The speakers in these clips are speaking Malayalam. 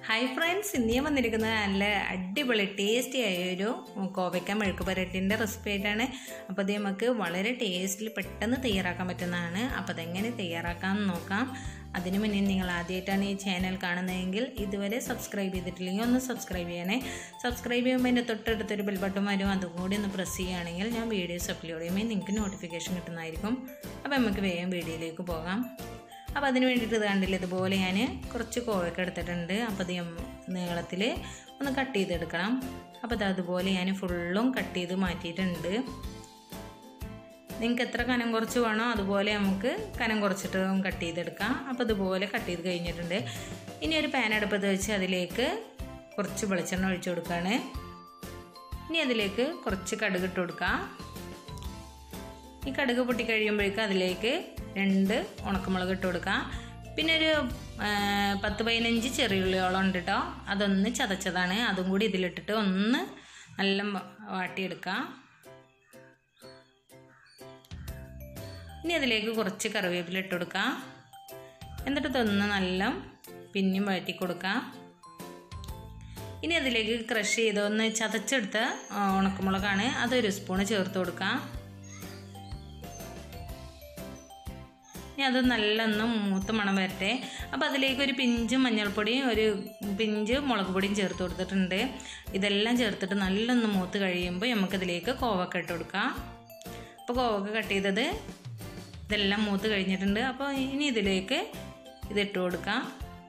ഹായ് ഫ്രണ്ട്സ് ഇന്ന് ഞാൻ വന്നിരിക്കുന്നത് നല്ല അടിപൊളി ടേസ്റ്റി ആയ ഒരു കോവയ്ക്ക മെഴുക്ക് പുരട്ടിൻ്റെ റെസിപ്പി ആയിട്ടാണ് അപ്പോൾ അത് നമുക്ക് വളരെ ടേസ്റ്റിൽ പെട്ടെന്ന് തയ്യാറാക്കാൻ പറ്റുന്നതാണ് അപ്പോൾ അതെങ്ങനെ തയ്യാറാക്കാമെന്ന് നോക്കാം അതിനു മുന്നേ നിങ്ങൾ ആദ്യമായിട്ടാണ് ഈ ചാനൽ കാണുന്നതെങ്കിൽ ഇതുവരെ സബ്സ്ക്രൈബ് ചെയ്തിട്ടില്ലെങ്കിൽ ഒന്ന് സബ്സ്ക്രൈബ് ചെയ്യണേ സബ്സ്ക്രൈബ് ചെയ്യുമ്പോൾ എൻ്റെ തൊട്ടടുത്തൊരു ബെൽ ബട്ടൺ വരും അതും കൂടി ഒന്ന് പ്രസ് ചെയ്യുകയാണെങ്കിൽ ഞാൻ വീഡിയോസ് അപ്ലോഡ് ചെയ്യുമ്പോൾ നിങ്ങൾക്ക് നോട്ടിഫിക്കേഷൻ കിട്ടുന്നതായിരിക്കും അപ്പോൾ നമുക്ക് വേഗം വീഡിയോയിലേക്ക് പോകാം അപ്പോൾ അതിന് വേണ്ടിയിട്ട് ഇത് കണ്ടില്ല ഇതുപോലെ ഞാൻ കുറച്ച് കോവയ്ക്ക എടുത്തിട്ടുണ്ട് അപ്പോൾ അത് നീളത്തിൽ ഒന്ന് കട്ട് ചെയ്തെടുക്കണം അപ്പോൾ അത് അതുപോലെ ഞാൻ ഫുള്ളും കട്ട് ചെയ്ത് മാറ്റിയിട്ടുണ്ട് നിങ്ങൾക്ക് എത്ര കനം കുറച്ച് വേണോ അതുപോലെ നമുക്ക് കനം കുറച്ചിട്ട് കട്ട് ചെയ്തെടുക്കാം അപ്പോൾ ഇതുപോലെ കട്ട് ചെയ്ത് കഴിഞ്ഞിട്ടുണ്ട് ഇനി ഒരു പാൻ അടുപ്പത്ത് വെച്ച് അതിലേക്ക് കുറച്ച് വെളിച്ചെണ്ണ ഒഴിച്ചു കൊടുക്കുകയാണ് ഇനി അതിലേക്ക് കുറച്ച് കടുക് ഇട്ട് കൊടുക്കാം ഈ കടുക് പൊട്ടി കഴിയുമ്പോഴേക്കും അതിലേക്ക് രണ്ട് ഉണക്കമുളക് ഇട്ട് കൊടുക്കാം പിന്നെ ഒരു പത്ത് പതിനഞ്ച് ചെറിയുള്ളിയോളം ഉണ്ട് കേട്ടോ അതൊന്ന് ചതച്ചതാണ് അതും കൂടി ഇതിലിട്ടിട്ട് ഒന്ന് നല്ല വാട്ടിയെടുക്കാം ഇനി അതിലേക്ക് കുറച്ച് കറിവേപ്പില ഇട്ട് കൊടുക്കാം എന്നിട്ട് ഇതൊന്ന് നല്ല പിന്നെയും വഴറ്റി കൊടുക്കാം ഇനി അതിലേക്ക് ക്രഷ് ചെയ്ത് ഒന്ന് ചതച്ചെടുത്ത ഉണക്കമുളകാണ് അതൊരു സ്പൂണ് ചേർത്ത് കൊടുക്കാം ഇനി അത് നല്ലൊന്ന് മൂത്ത് മണം വരട്ടെ അപ്പോൾ അതിലേക്ക് ഒരു പിഞ്ച് മഞ്ഞൾപ്പൊടിയും ഒരു പിഞ്ച് മുളക് പൊടിയും ചേർത്ത് കൊടുത്തിട്ടുണ്ട് ഇതെല്ലാം ചേർത്തിട്ട് നല്ലൊന്ന് മൂത്ത് കഴിയുമ്പോൾ നമുക്കതിലേക്ക് കോവക്ക ഇട്ട് കൊടുക്കാം അപ്പോൾ കോവക്ക കട്ട് ചെയ്തത് ഇതെല്ലാം മൂത്ത് കഴിഞ്ഞിട്ടുണ്ട് അപ്പോൾ ഇനി ഇതിലേക്ക് ഇതിട്ട് കൊടുക്കാം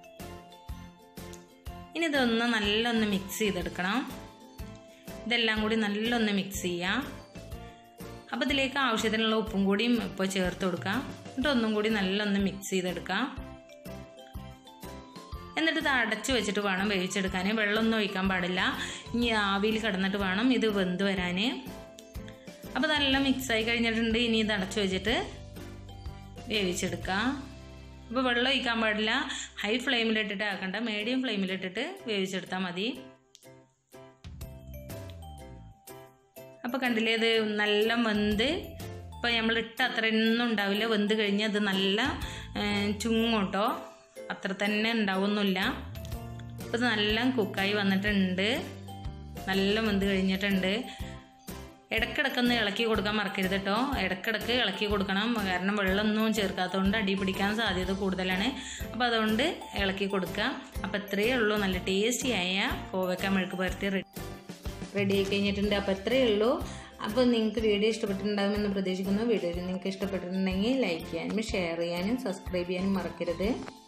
ഇനി ഇതൊന്ന് നല്ലൊന്ന് മിക്സ് ചെയ്തെടുക്കണം ഇതെല്ലാം കൂടി നല്ലൊന്ന് മിക്സ് ചെയ്യാം അപ്പോൾ ഇതിലേക്ക് ആവശ്യത്തിനുള്ള ഉപ്പും കൂടിയും ഇപ്പോൾ ചേർത്ത് കൊടുക്കാം എന്നിട്ട് ഒന്നും കൂടി നല്ലൊന്ന് മിക്സ് ചെയ്തെടുക്കാം എന്നിട്ട് ഇത് അടച്ച് വെച്ചിട്ട് വേണം വേവിച്ചെടുക്കാൻ വെള്ളമൊന്നും ഒഴിക്കാൻ പാടില്ല ഇനി ആവിയിൽ കിടന്നിട്ട് വേണം ഇത് വെന്ത് വരാൻ അപ്പോൾ നല്ല മിക്സായി കഴിഞ്ഞിട്ടുണ്ട് ഇനി ഇത് അടച്ച് വെച്ചിട്ട് വേവിച്ചെടുക്കാം അപ്പോൾ വെള്ളം ഒഴിക്കാൻ പാടില്ല ഹൈ ഫ്ലെയിമിലിട്ടിട്ട് ആക്കണ്ട മീഡിയം ഫ്ലെയിമിലിട്ടിട്ട് വേവിച്ചെടുത്താൽ മതി അപ്പോൾ കണ്ടില്ലേ ഇത് നല്ല വെന്ത് ഇപ്പോൾ നമ്മൾ ഇട്ട അത്രയൊന്നും ഉണ്ടാവില്ല വെന്ത് കഴിഞ്ഞാൽ അത് നല്ല ചുങ്ങോട്ടോ അത്ര തന്നെ ഉണ്ടാവുന്നില്ല അപ്പോൾ ഇത് നല്ല കുക്കായി വന്നിട്ടുണ്ട് നല്ല വെന്ത് കഴിഞ്ഞിട്ടുണ്ട് ഇടക്കിടക്കൊന്ന് ഇളക്കി കൊടുക്കാൻ മറക്കരുത് കേട്ടോ ഇടക്കിടക്ക് ഇളക്കി കൊടുക്കണം കാരണം വെള്ളമൊന്നും ചേർക്കാത്തതുകൊണ്ട് അടി പിടിക്കാൻ സാധ്യത കൂടുതലാണ് അപ്പോൾ അതുകൊണ്ട് ഇളക്കി കൊടുക്കുക അപ്പോൾ ഇത്രയേ ഉള്ളൂ നല്ല ടേസ്റ്റിയായ കോവക്ക മെഴുക്ക് പുരട്ടി റെഡി ആയി കഴിഞ്ഞിട്ടുണ്ട് അപ്പോൾ ഇത്രയേ ഉള്ളൂ അപ്പോൾ നിങ്ങൾക്ക് വീഡിയോ ഇഷ്ടപ്പെട്ടിട്ടുണ്ടാകുമെന്ന് പ്രതീക്ഷിക്കുന്നു വീഡിയോ നിങ്ങൾക്ക് ഇഷ്ടപ്പെട്ടിട്ടുണ്ടെങ്കിൽ ലൈക്ക് ചെയ്യാനും ഷെയർ ചെയ്യാനും സബ്സ്ക്രൈബ് ചെയ്യാനും മറക്കരുത്